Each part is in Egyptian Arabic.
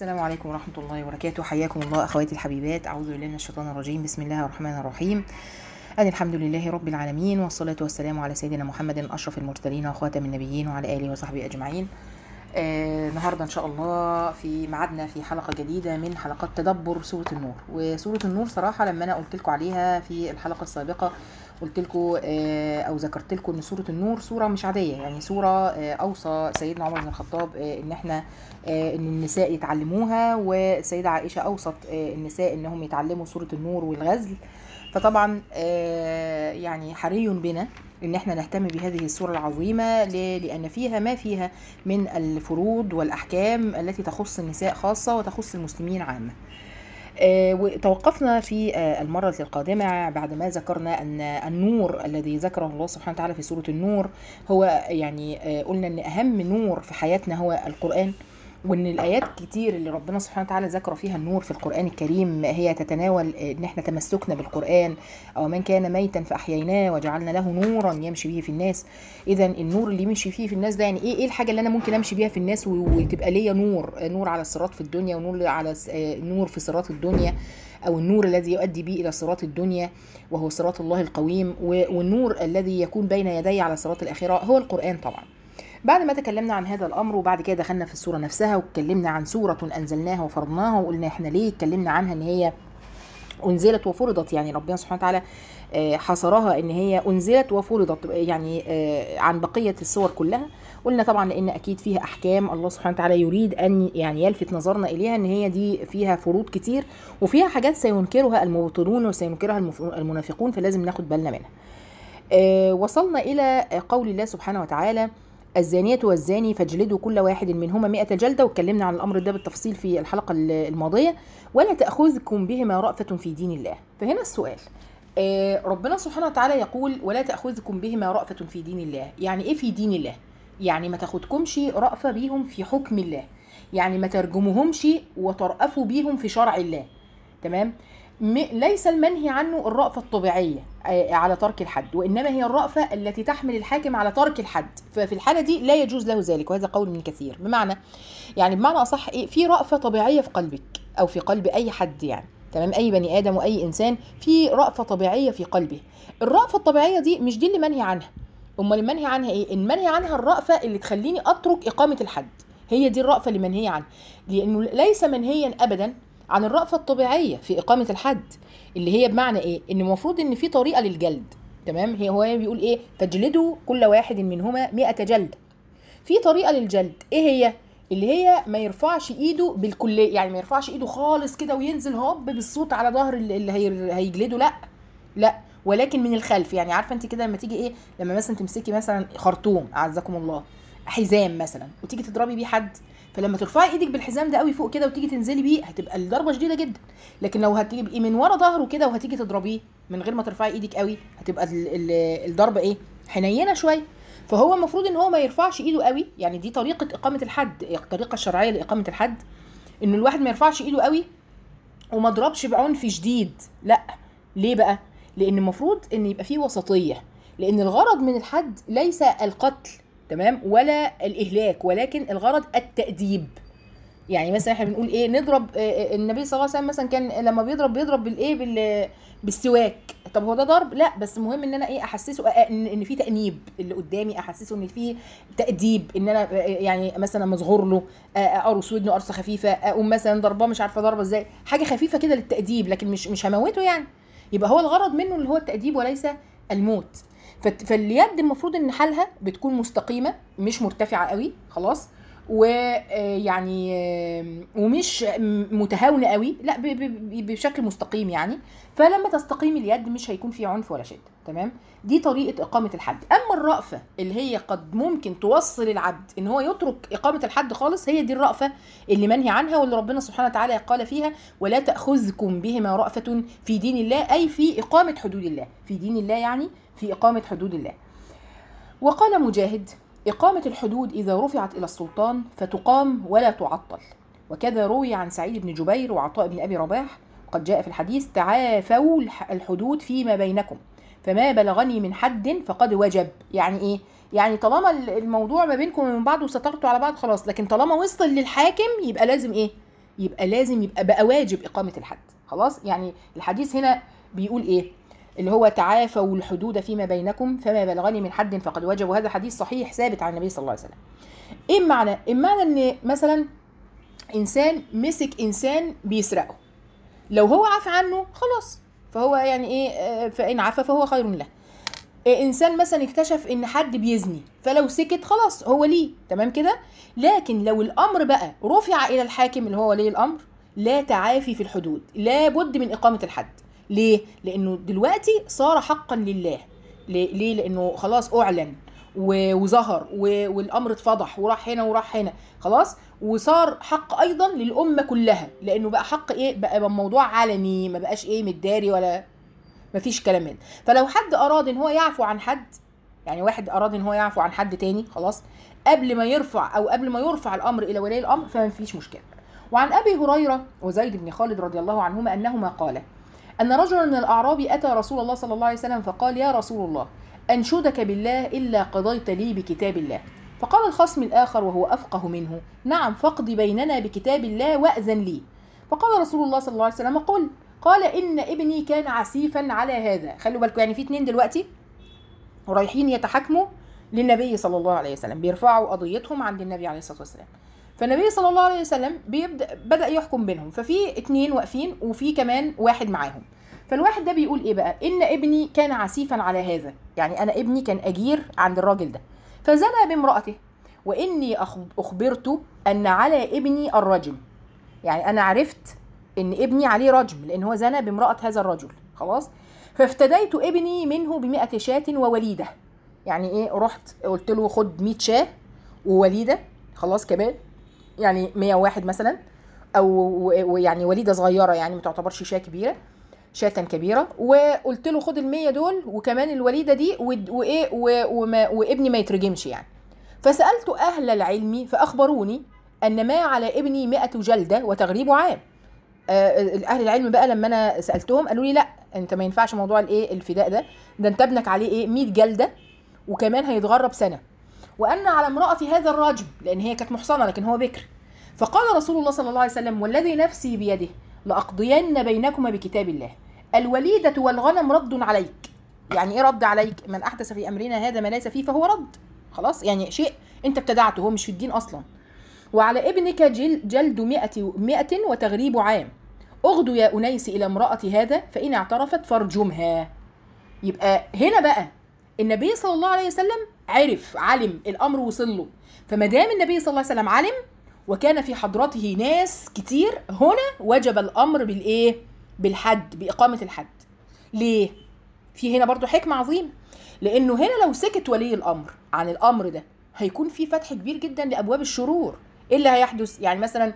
السلام عليكم ورحمة الله وبركاته حياكم الله أخواتي الحبيبات أعوذ بالله من الشيطان الرجيم بسم الله الرحمن الرحيم أن الحمد لله رب العالمين والصلاة والسلام على سيدنا محمد أشرف المرسلين وخاتم النبيين وعلى آله وصحبه أجمعين آه النهاردة إن شاء الله في ميعادنا في حلقة جديدة من حلقات تدبر سورة النور وسورة النور صراحة لما أنا قلت لكم عليها في الحلقة السابقة قلت لكم آه او ذكرت لكم ان سوره النور سوره مش عاديه يعني سوره آه اوصى سيدنا عمر بن الخطاب آه ان احنا آه ان النساء يتعلموها والسيده عائشه اوصت آه النساء انهم يتعلموا سوره النور والغزل فطبعا آه يعني حري بنا ان احنا نهتم بهذه السوره العظيمه لان فيها ما فيها من الفروض والاحكام التي تخص النساء خاصه وتخص المسلمين عامه آه وتوقفنا في آه المرة القادمة بعد ما ذكرنا أن النور الذي ذكره الله سبحانه وتعالى في سورة النور هو يعني آه قلنا أن أهم نور في حياتنا هو القرآن وان الايات كتير اللي ربنا سبحانه وتعالى ذكر فيها النور في القران الكريم هي تتناول ان احنا تمسكنا بالقران او من كان ميتا فاحييناه وجعلنا له نورا يمشي به في الناس اذا النور اللي يمشي فيه في الناس ده يعني ايه ايه الحاجه اللي انا ممكن امشي بيها في الناس وتبقى ليا نور نور على الصراط في الدنيا ونور على نور في صراط الدنيا او النور الذي يؤدي بي الى صراط الدنيا وهو صراط الله القويم والنور الذي يكون بين يدي على صراط الاخره هو القران طبعا بعد ما تكلمنا عن هذا الامر وبعد كده دخلنا في السوره نفسها واتكلمنا عن سوره انزلناها وفرضناها وقلنا احنا ليه اتكلمنا عنها ان هي انزلت وفرضت يعني ربنا سبحانه وتعالى حصرها ان هي انزلت وفرضت يعني عن بقيه السور كلها قلنا طبعا لان اكيد فيها احكام الله سبحانه وتعالى يريد ان يعني يلفت نظرنا اليها ان هي دي فيها فروض كتير وفيها حاجات سينكرها المبطلون وسينكرها المنافقون فلازم ناخد بالنا منها وصلنا الى قول الله سبحانه وتعالى الزانية والزاني فاجلدوا كل واحد منهما مئة جلدة واتكلمنا عن الأمر ده بالتفصيل في الحلقة الماضية ولا تأخذكم بهما رأفة في دين الله فهنا السؤال آه ربنا سبحانه وتعالى يقول ولا تأخذكم بهما رأفة في دين الله يعني إيه في دين الله يعني ما تاخدكمش رأفة بيهم في حكم الله يعني ما ترجموهمش وترأفوا بيهم في شرع الله تمام ليس المنهي عنه الرأفة الطبيعية على ترك الحد وإنما هي الرأفة التي تحمل الحاكم على ترك الحد ففي الحالة دي لا يجوز له ذلك وهذا قول من كثير بمعنى يعني بمعنى أصح إيه في رأفة طبيعية في قلبك أو في قلب أي حد يعني تمام أي بني آدم وأي إنسان في رأفة طبيعية في قلبه الرأفة الطبيعية دي مش دي اللي منهي عنها أمال المنهي عنها إيه المنهي عنها الرأفة اللي تخليني أترك إقامة الحد هي دي الرأفة اللي منهية عنها لأنه ليس منهيا أبدا عن الرأفة الطبيعية في إقامة الحد اللي هي بمعنى إيه؟ إن المفروض إن في طريقة للجلد تمام؟ هي هو بيقول إيه؟ فاجلدوا كل واحد منهما 100 جلدة. في طريقة للجلد، إيه هي؟ اللي هي ما يرفعش إيده بالكلية، يعني ما يرفعش إيده خالص كده وينزل هوب بالصوت على ظهر اللي هيجلده، لأ. لأ ولكن من الخلف، يعني عارفة أنت كده لما تيجي إيه؟ لما مثلا تمسكي مثلا خرطوم أعزكم الله، حزام مثلا وتيجي تضربي بيه حد فلما ترفعي ايدك بالحزام ده قوي فوق كده وتيجي تنزلي بيه هتبقى الضربه شديده جدا لكن لو هتبقي من ورا ظهره كده وهتيجي تضربيه من غير ما ترفعي ايدك قوي هتبقى الضربه ايه حنينه شويه فهو المفروض ان هو ما يرفعش ايده قوي يعني دي طريقه اقامه الحد الطريقه الشرعيه لاقامه الحد ان الواحد ما يرفعش ايده قوي وما ضربش بعنف شديد لا ليه بقى لان المفروض ان يبقى فيه وسطيه لان الغرض من الحد ليس القتل تمام ولا الاهلاك ولكن الغرض التاديب يعني مثلا احنا بنقول ايه نضرب النبي صلى الله عليه وسلم مثلا كان لما بيضرب بيضرب بالايه بال بالسواك طب هو ده ضرب لا بس مهم ان انا ايه احسسه ان ان في تانيب اللي قدامي احسسه ان في تاديب ان انا يعني مثلا مصغر له ارص ودنه قرصه خفيفه اقوم مثلا ضرباه مش عارفه ضربه ازاي حاجه خفيفه كده للتاديب لكن مش مش هموته يعني يبقى هو الغرض منه اللي هو التاديب وليس الموت فاليد المفروض ان حالها بتكون مستقيمه مش مرتفعه قوي خلاص ويعني ومش متهاونه قوي لا بشكل مستقيم يعني فلما تستقيم اليد مش هيكون في عنف ولا شده تمام دي طريقه اقامه الحد اما الرأفه اللي هي قد ممكن توصل العبد ان هو يترك اقامه الحد خالص هي دي الرأفه اللي منهي عنها واللي ربنا سبحانه وتعالى قال فيها ولا تاخذكم بهما رأفه في دين الله اي في اقامه حدود الله في دين الله يعني في اقامه حدود الله وقال مجاهد إقامة الحدود إذا رفعت إلى السلطان فتقام ولا تعطل وكذا روي عن سعيد بن جبير وعطاء بن أبي رباح وقد جاء في الحديث تعافوا الحدود فيما بينكم فما بلغني من حد فقد وجب يعني إيه؟ يعني طالما الموضوع ما بينكم ومن بعض وسترتوا على بعض خلاص لكن طالما وصل للحاكم يبقى لازم إيه؟ يبقى لازم يبقى بقى واجب اقامه الحد خلاص يعني الحديث هنا بيقول ايه اللي هو تعافوا الحدود فيما بينكم فما بلغني من حد فقد وجب وهذا حديث صحيح ثابت عن النبي صلى الله عليه وسلم ايه المعنى المعنى ان مثلا انسان مسك انسان بيسرقه لو هو عفى عنه خلاص فهو يعني ايه آه، فان عفى فهو خير له إيه انسان مثلا اكتشف ان حد بيزني فلو سكت خلاص هو ليه تمام كده لكن لو الامر بقى رفع الى الحاكم اللي هو ولي الامر لا تعافي في الحدود لا بد من اقامه الحد ليه لانه دلوقتي صار حقا لله ليه ليه؟ لانه خلاص اعلن و- وظهر و- والامر اتفضح وراح هنا وراح هنا خلاص وصار حق ايضا للامه كلها لانه بقى حق ايه بقى موضوع علني ما بقاش ايه متداري ولا مفيش كلام من فلو حد اراد ان هو يعفو عن حد يعني واحد اراد ان هو يعفو عن حد تاني خلاص قبل ما يرفع او قبل ما يرفع الامر الى ولي الامر فما فيش مشكله وعن ابي هريره وزيد بن خالد رضي الله عنهما انهما قال ان رجلا من الاعراب اتى رسول الله صلى الله عليه وسلم فقال يا رسول الله انشدك بالله الا قضيت لي بكتاب الله فقال الخصم الاخر وهو افقه منه نعم فاقض بيننا بكتاب الله واذن لي فقال رسول الله صلى الله عليه وسلم قل قال ان ابني كان عسيفا على هذا خلوا بالكم يعني في اتنين دلوقتي ورايحين يتحاكموا للنبي صلى الله عليه وسلم بيرفعوا قضيتهم عند النبي عليه الصلاه والسلام فالنبي صلى الله عليه وسلم بيبدا بدا يحكم بينهم ففي اتنين واقفين وفي كمان واحد معاهم فالواحد ده بيقول ايه بقى ان ابني كان عسيفا على هذا يعني انا ابني كان اجير عند الراجل ده فزنى بامراته واني أخ- اخبرت ان على ابني الرجم يعني انا عرفت ان ابني عليه رجم لان هو زنى بامراه هذا الرجل خلاص فافتديت ابني منه بمئة شاة ووليدة يعني ايه رحت قلت له خد 100 شاة ووليدة خلاص كمان يعني 101 مثلا او ويعني وليدة صغيرة يعني ما تعتبرش شاة كبيرة شاة كبيرة وقلت له خد المية دول وكمان الوليدة دي ود- وايه و- وما وابني ما يترجمش يعني فسألت أهل العلم فأخبروني أن ما على ابني مئة جلدة وتغريب عام آه، اهل العلم بقى لما انا سالتهم قالوا لي لا انت ما ينفعش موضوع الايه الفداء ده ده انت ابنك عليه ايه 100 جلده وكمان هيتغرب سنه وان على امراتي هذا الرجم لان هي كانت محصنه لكن هو بكر فقال رسول الله صلى الله عليه وسلم والذي نفسي بيده لاقضين بينكما بكتاب الله الوليده والغنم رد عليك يعني ايه رد عليك من احدث في امرنا هذا ما ليس فيه فهو رد خلاص يعني شيء انت ابتدعته هو مش في الدين اصلا وعلى ابنك جل جلد مئة, مئة وتغريب عام اغدوا يا أنيس إلى امرأة هذا فإن اعترفت فارجمها يبقى هنا بقى النبي صلى الله عليه وسلم عرف علم الأمر وصل له فما دام النبي صلى الله عليه وسلم علم وكان في حضرته ناس كتير هنا وجب الأمر بالإيه؟ بالحد بإقامة الحد ليه؟ في هنا برضو حكمة عظيمة لأنه هنا لو سكت ولي الأمر عن الأمر ده هيكون في فتح كبير جدا لأبواب الشرور ايه اللي هيحدث يعني مثلا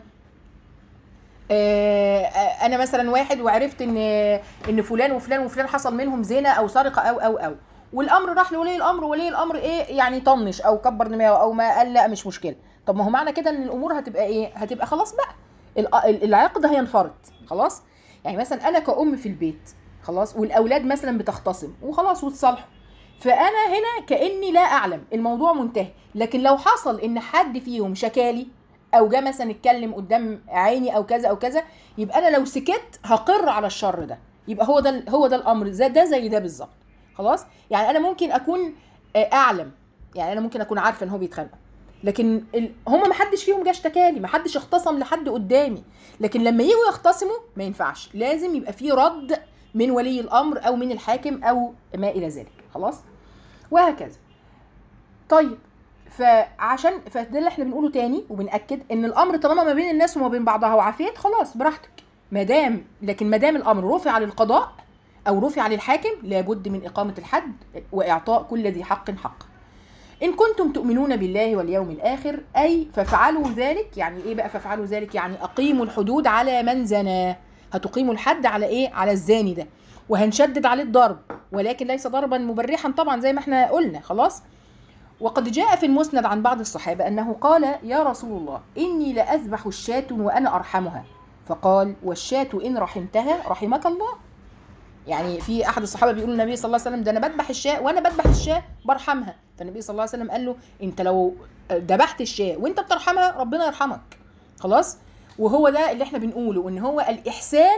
آه، آه، انا مثلا واحد وعرفت ان ان فلان وفلان وفلان حصل منهم زنا او سرقه او او او والامر راح لولي الامر ولي الامر ايه يعني طنش او كبر دماغه او ما قال لا مش مشكله طب ما هو معنى كده ان الامور هتبقى ايه هتبقى خلاص بقى الع- العقد هينفرط خلاص يعني مثلا انا كأم في البيت خلاص والاولاد مثلا بتختصم وخلاص وتصالحوا فانا هنا كاني لا اعلم الموضوع منتهي لكن لو حصل ان حد فيهم شكالي او جه مثلا اتكلم قدام عيني او كذا او كذا يبقى انا لو سكت هقر على الشر ده يبقى هو ده هو ده الامر زي ده زي ده بالظبط خلاص يعني انا ممكن اكون آه، اعلم يعني انا ممكن اكون عارفه ان هو بيتخانقوا لكن ال... هم ما حدش فيهم جه اشتكالي ما حدش اختصم لحد قدامي لكن لما يجوا يختصموا ما ينفعش لازم يبقى في رد من ولي الامر او من الحاكم او ما الى ذلك خلاص وهكذا طيب فعشان فده اللي احنا بنقوله تاني وبنأكد ان الامر طالما ما بين الناس وما بين بعضها وعافيت خلاص براحتك ما دام لكن ما دام الامر رفع للقضاء او رفع للحاكم لابد من اقامه الحد واعطاء كل ذي حق حقه إن كنتم تؤمنون بالله واليوم الآخر أي فافعلوا ذلك يعني إيه بقى فافعلوا ذلك يعني أقيموا الحدود على من زنى هتقيموا الحد على إيه على الزاني ده وهنشدد عليه الضرب ولكن ليس ضربا مبرحا طبعا زي ما احنا قلنا خلاص وقد جاء في المسند عن بعض الصحابة أنه قال يا رسول الله إني لأذبح الشاة وأنا أرحمها فقال والشاة إن رحمتها رحمك الله يعني في احد الصحابه بيقول للنبي صلى الله عليه وسلم ده انا بذبح الشاة وانا بذبح الشاة برحمها فالنبي صلى الله عليه وسلم قال له انت لو ذبحت الشاة وانت بترحمها ربنا يرحمك خلاص وهو ده اللي احنا بنقوله ان هو الاحسان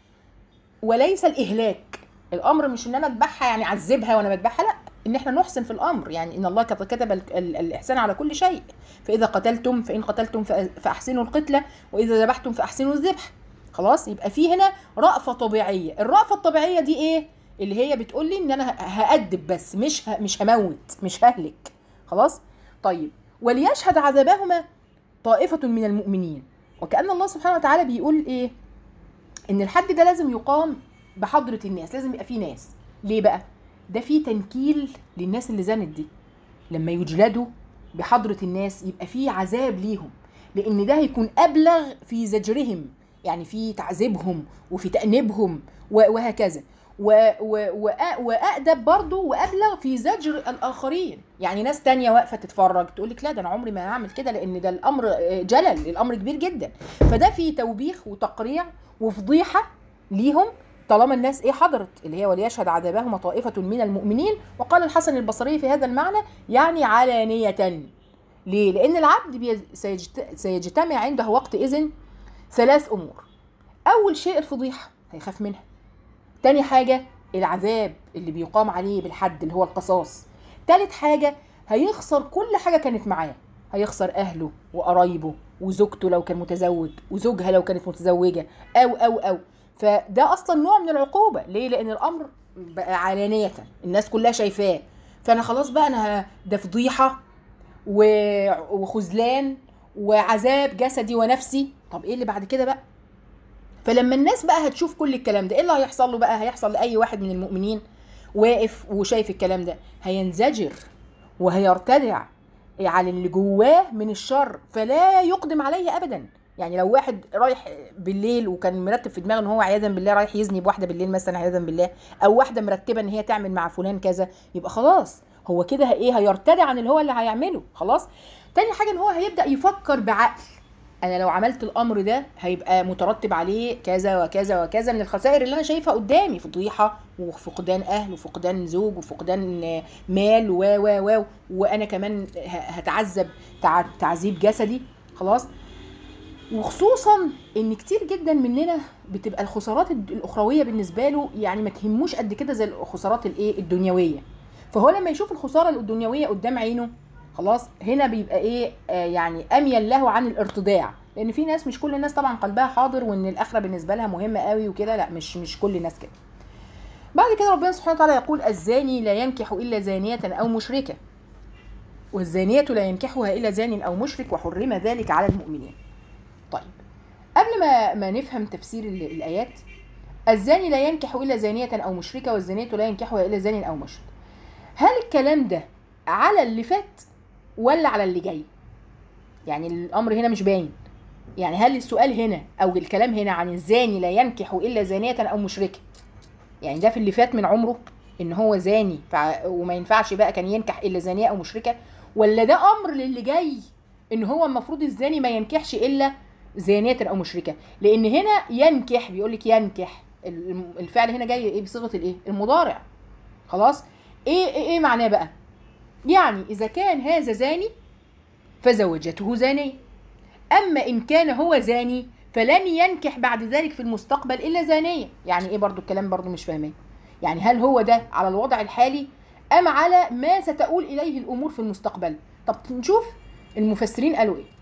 وليس الاهلاك الامر مش ان انا اذبحها يعني اعذبها وانا بذبحها لا ان احنا نحسن في الامر يعني ان الله كت- كتب ال- ال- الاحسان على كل شيء فاذا قتلتم فان قتلتم فأ- فاحسنوا القتله واذا ذبحتم فاحسنوا الذبح خلاص يبقى في هنا رأفة طبيعية الرأفة الطبيعية دي ايه اللي هي بتقول لي ان انا ه- هأدب بس مش ه... مش هموت مش ههلك خلاص طيب وليشهد عذابهما طائفة من المؤمنين وكأن الله سبحانه وتعالى بيقول ايه ان الحد ده لازم يقام بحضرة الناس لازم يبقى فيه ناس ليه بقى ده فيه تنكيل للناس اللي زنت دي لما يجلدوا بحضرة الناس يبقى فيه عذاب ليهم لان ده هيكون ابلغ في زجرهم يعني في تعذيبهم وفي تأنيبهم و- وهكذا و- و- وأ- وأأدب برضه وأبلغ في زجر الآخرين يعني ناس تانية واقفة تتفرج تقول لك لا ده أنا عمري ما هعمل كده لأن ده الأمر آه، جلل الأمر كبير جدا فده في توبيخ وتقريع وفضيحة ليهم طالما الناس ايه حضرت اللي هي وليشهد عذابهما طائفة من المؤمنين وقال الحسن البصري في هذا المعنى يعني علانية ليه؟ لأن العبد بي- سيجت- سيجتمع عنده وقتئذ ثلاث امور اول شيء الفضيحه هيخاف منها تاني حاجه العذاب اللي بيقام عليه بالحد اللي هو القصاص تالت حاجه هيخسر كل حاجه كانت معاه هيخسر اهله وقرايبه وزوجته لو كان متزوج وزوجها لو كانت متزوجه او او او فده اصلا نوع من العقوبه ليه لان الامر بقى علانيه الناس كلها شايفاه فانا خلاص بقى انا ه- ده فضيحه و- وخذلان وعذاب جسدي ونفسي طب ايه اللي بعد كده بقى فلما الناس بقى هتشوف كل الكلام ده ايه اللي هيحصل له بقى هيحصل لاي واحد من المؤمنين واقف وشايف الكلام ده هينزجر وهيرتدع على اللي جواه من الشر فلا يقدم عليه ابدا يعني لو واحد رايح بالليل وكان مرتب في دماغه ان هو عياذا بالله رايح يزني بواحده بالليل مثلا عياذا بالله او واحده مرتبه ان هي تعمل مع فلان كذا يبقى خلاص هو كده ايه هيرتدع عن اللي هو اللي هيعمله خلاص تاني حاجه ان هو هيبدا يفكر بعقل انا لو عملت الامر ده هيبقى مترتب عليه كذا وكذا وكذا من الخسائر اللي انا شايفها قدامي فضيحه وفقدان اهل وفقدان زوج وفقدان مال و و و وانا كمان ه- هتعذب تع- تعذيب جسدي خلاص وخصوصا ان كتير جدا مننا بتبقى الخسارات الد- الاخرويه بالنسبه له يعني ما تهموش قد كده زي الخسارات الايه الدنيويه فهو لما يشوف الخساره الدنيويه قدام عينه خلاص هنا بيبقى ايه آه يعني اميل له عن الارتداع لان في ناس مش كل الناس طبعا قلبها حاضر وان الاخره بالنسبه لها مهمه قوي وكده لا مش مش كل الناس كده بعد كده ربنا سبحانه وتعالى يقول الزاني لا ينكح الا زانيه او مشركه والزانيه لا ينكحها الا زان او مشرك وحرم ذلك على المؤمنين طيب قبل ما ما نفهم تفسير ال- الايات الزاني لا ينكح الا زانيه او مشركه والزانيه لا ينكحها الا زان او مشرك هل الكلام ده على اللي فات ولا على اللي جاي يعني الامر هنا مش باين يعني هل السؤال هنا او الكلام هنا عن الزاني لا ينكح الا زانيه او مشركه يعني ده في اللي فات من عمره ان هو زاني فع- وما ينفعش بقى كان ينكح الا زانيه او مشركه ولا ده امر للي جاي ان هو المفروض الزاني ما ينكحش الا زانيه او مشركه لان هنا ينكح بيقول لك ينكح الم- الفعل هنا جاي ايه بصيغه الايه المضارع خلاص ايه ايه, إيه معناه بقى يعني اذا كان هذا زاني فزوجته زانيه اما ان كان هو زاني فلن ينكح بعد ذلك في المستقبل الا زانيه يعني ايه برضو الكلام برضو مش فاهماه يعني هل هو ده على الوضع الحالي ام على ما ستؤول اليه الامور في المستقبل طب نشوف المفسرين قالوا ايه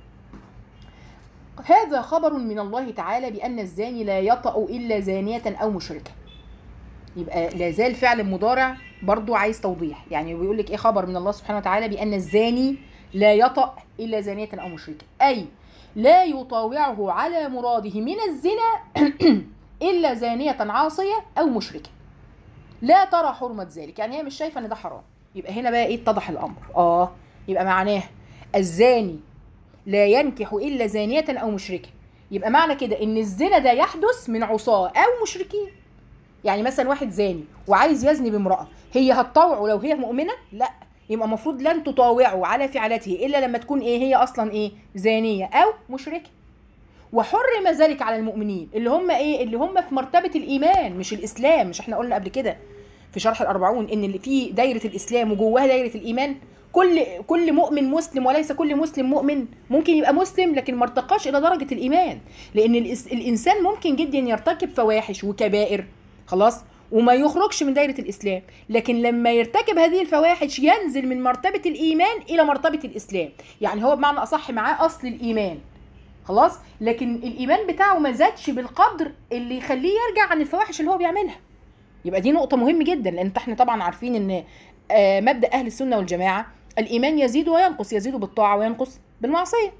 هذا خبر من الله تعالى بان الزاني لا يطأ الا زانيه او مشركه يبقى لا زال فعل مضارع برضو عايز توضيح يعني بيقول لك ايه خبر من الله سبحانه وتعالى بان الزاني لا يطأ الا زانيه او مشركه اي لا يطاوعه على مراده من الزنا الا زانيه عاصيه او مشركه لا ترى حرمه ذلك يعني هي مش شايفه ان ده حرام يبقى هنا بقى ايه اتضح الامر اه يبقى معناه الزاني لا ينكح الا زانيه او مشركه يبقى معنى كده ان الزنا ده يحدث من عصاه او مشركين يعني مثلا واحد زاني وعايز يزني بامراه هي هتطوعه لو هي مؤمنه لا يبقى المفروض لن تطاوعه على فعلته الا لما تكون ايه هي اصلا ايه زانيه او مشركه وحرم ذلك على المؤمنين اللي هم ايه اللي هم في مرتبه الايمان مش الاسلام مش احنا قلنا قبل كده في شرح الأربعون إن اللي فيه دايرة الإسلام وجواها دايرة الإيمان كل كل مؤمن مسلم وليس كل مسلم مؤمن ممكن يبقى مسلم لكن ما ارتقاش الى درجه الايمان لان الإس- الانسان ممكن جدا يرتكب فواحش وكبائر خلاص وما يخرجش من دايره الاسلام لكن لما يرتكب هذه الفواحش ينزل من مرتبه الايمان الى مرتبه الاسلام يعني هو بمعنى اصح معاه اصل الايمان خلاص لكن الايمان بتاعه ما زادش بالقدر اللي يخليه يرجع عن الفواحش اللي هو بيعملها يبقى دي نقطه مهمه جدا لان احنا طبعا عارفين ان آه، مبدا اهل السنه والجماعه الايمان يزيد وينقص يزيد بالطاعه وينقص بالمعصيه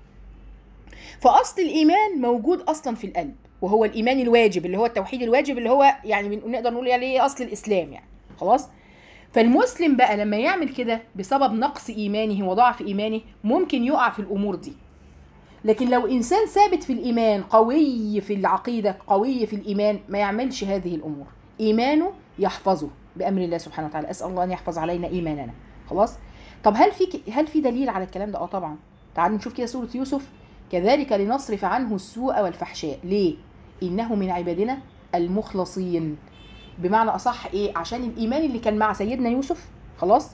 فاصل الايمان موجود اصلا في القلب وهو الايمان الواجب اللي هو التوحيد الواجب اللي هو يعني بن- نقدر نقول عليه اصل الاسلام يعني خلاص فالمسلم بقى لما يعمل كده بسبب نقص ايمانه وضعف ايمانه ممكن يقع في الامور دي لكن لو انسان ثابت في الايمان قوي في العقيده قوي في الايمان ما يعملش هذه الامور ايمانه يحفظه بامر الله سبحانه وتعالى اسال الله ان يحفظ علينا ايماننا خلاص طب هل في ك- هل في دليل على الكلام ده اه طبعا تعالوا نشوف كده سوره يوسف كذلك لنصرف عنه السوء والفحشاء ليه انه من عبادنا المخلصين بمعنى اصح ايه عشان الايمان اللي كان مع سيدنا يوسف خلاص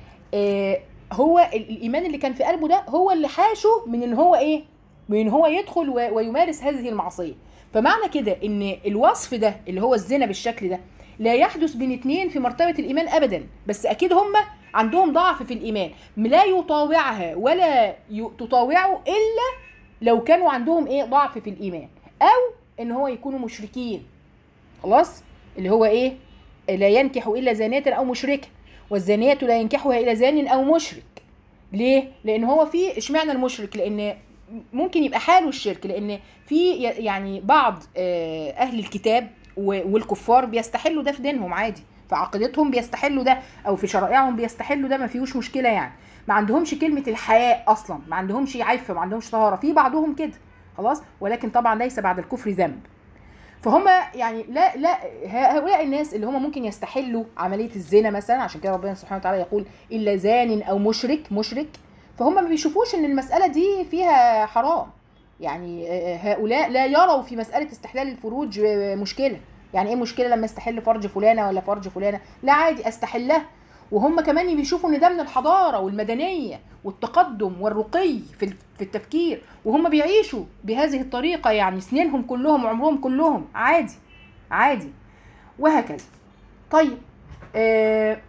آه هو ال- الايمان اللي كان في قلبه ده هو اللي حاشه من ان هو ايه من ان هو يدخل و- ويمارس هذه المعصيه فمعنى كده ان الوصف ده اللي هو الزنا بالشكل ده لا يحدث بين اتنين في مرتبه الايمان ابدا بس اكيد هم عندهم ضعف في الايمان لا يطاوعها ولا ي- تطاوعه الا لو كانوا عندهم ايه ضعف في الايمان او ان هو يكونوا مشركين خلاص اللي هو ايه لا ينكح الا زانية او مشركه والزانية لا ينكحها الا زان او مشرك ليه لان هو في اشمعنى المشرك لان ممكن يبقى حاله الشرك لان في يعني بعض آه، اهل الكتاب و- والكفار بيستحلوا ده في دينهم عادي في عقيدتهم بيستحلوا ده او في شرائعهم بيستحلوا ده ما فيهوش مشكله يعني ما عندهمش كلمه الحياء اصلا ما عندهمش عفه ما عندهمش طهاره في بعضهم كده خلاص ولكن طبعا ليس بعد الكفر ذنب فهم يعني لا لا ه- هؤلاء الناس اللي هم ممكن يستحلوا عمليه الزنا مثلا عشان كده ربنا سبحانه وتعالى يقول الا زان او مشرك مشرك فهم ما بيشوفوش ان المساله دي فيها حرام يعني آه، هؤلاء لا يروا في مساله استحلال الفروج آه، مشكله يعني ايه مشكله لما استحل فرج فلانه ولا فرج فلانه لا عادي استحلها وهم كمان بيشوفوا ان ده من الحضاره والمدنيه والتقدم والرقي في ال- في التفكير وهم بيعيشوا بهذه الطريقه يعني سنينهم كلهم وعمرهم كلهم عادي عادي وهكذا طيب آه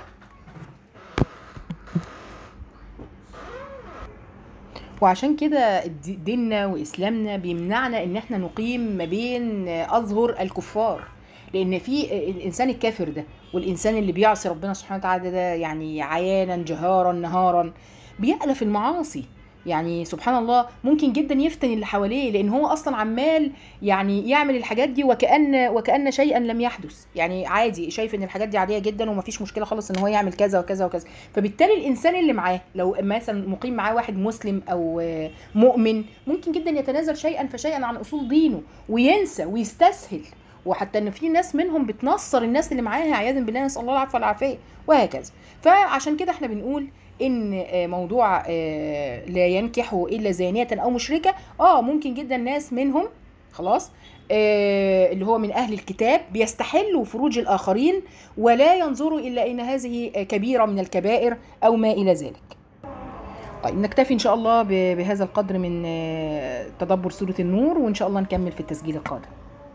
وعشان كده الد- ديننا واسلامنا بيمنعنا ان احنا نقيم ما بين اظهر الكفار لان في الانسان الكافر ده والانسان اللي بيعصي ربنا سبحانه وتعالى ده يعني عيانا جهارا نهارا بيألف المعاصي يعني سبحان الله ممكن جدا يفتن اللي حواليه لان هو اصلا عمال يعني يعمل الحاجات دي وكأن وكأن شيئا لم يحدث يعني عادي شايف ان الحاجات دي عاديه جدا ومفيش مشكله خالص ان هو يعمل كذا وكذا وكذا فبالتالي الانسان اللي معاه لو مثلا مقيم معاه واحد مسلم او آه، مؤمن ممكن جدا يتنازل شيئا فشيئا عن اصول دينه وينسى ويستسهل وحتى ان في ناس منهم بتنصر الناس اللي معاها عياذا بالله نسال الله العفو والعافيه وهكذا فعشان كده احنا بنقول ان آه، موضوع آه، لا ينكح الا زانيه او مشركه اه ممكن جدا ناس منهم خلاص آه، اللي هو من اهل الكتاب بيستحلوا فروج الاخرين ولا ينظروا الا ان هذه آه، كبيره من الكبائر او ما الى ذلك طيب نكتفي ان شاء الله ب- بهذا القدر من آه، تدبر سوره النور وان شاء الله نكمل في التسجيل القادم